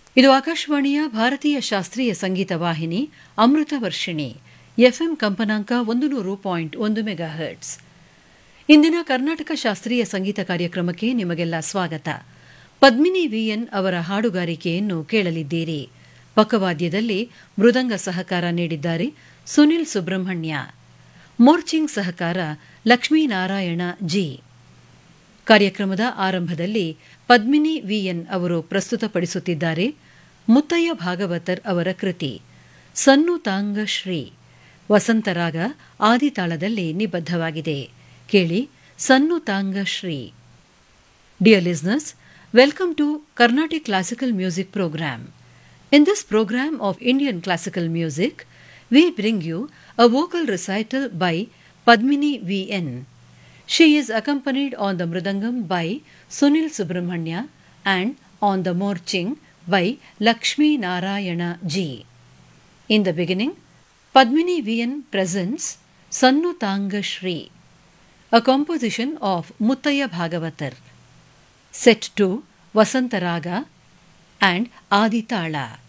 ಇದು ಆಕಾಶವಾಣಿಯ ಭಾರತೀಯ ಶಾಸ್ತ್ರೀಯ ಸಂಗೀತ ವಾಹಿನಿ ಅಮೃತ ವರ್ಷಿಣಿ ಎಫ್ಎಂ ಕಂಪನಾಂಕ ಒಂದು ನೂರು ಪಾಯಿಂಟ್ ಒಂದು ಮೆಗಾ ಹರ್ಟ್ಸ್ ಇಂದಿನ ಕರ್ನಾಟಕ ಶಾಸ್ತ್ರೀಯ ಸಂಗೀತ ಕಾರ್ಯಕ್ರಮಕ್ಕೆ ನಿಮಗೆಲ್ಲ ಸ್ವಾಗತ ಪದ್ಮಿನಿ ವಿಎನ್ ಅವರ ಹಾಡುಗಾರಿಕೆಯನ್ನು ಕೇಳಲಿದ್ದೀರಿ ಪಕ್ಕವಾದ್ಯದಲ್ಲಿ ಮೃದಂಗ ಸಹಕಾರ ನೀಡಿದ್ದಾರೆ ಸುನಿಲ್ ಸುಬ್ರಹ್ಮಣ್ಯ ಮೋರ್ಚಿಂಗ್ ಸಹಕಾರ ಲಕ್ಷ್ಮೀನಾರಾಯಣ ಜಿ ಕಾರ್ಯಕ್ರಮದ ಆರಂಭದಲ್ಲಿ ಪದ್ಮಿನಿ ವಿಎನ್ ಅವರು ಪ್ರಸ್ತುತಪಡಿಸುತ್ತಿದ್ದಾರೆ ಮುತ್ತಯ್ಯ ಭಾಗವತರ್ ಅವರ ಕೃತಿ ಸನ್ನು ತಾಂಗ ಶ್ರೀ ವಸಂತರಾಗ ಆದಿತಾಳದಲ್ಲಿ ನಿಬದ್ಧವಾಗಿದೆ ಕೇಳಿ ಸನ್ನು ತಾಂಗ ಶ್ರೀ dear listeners welcome to Carnatic classical music program In this program of Indian classical music, we bring you a vocal recital by Padmini V.N. She is accompanied on the Mridangam by Sunil Subramanya and on the Morching by Lakshmi Narayana G. In the beginning, Padmini V.N. presents Sannu Tanga Shri, a composition of Muttaya Bhagavatar, set to Vasantaraga and Aditala.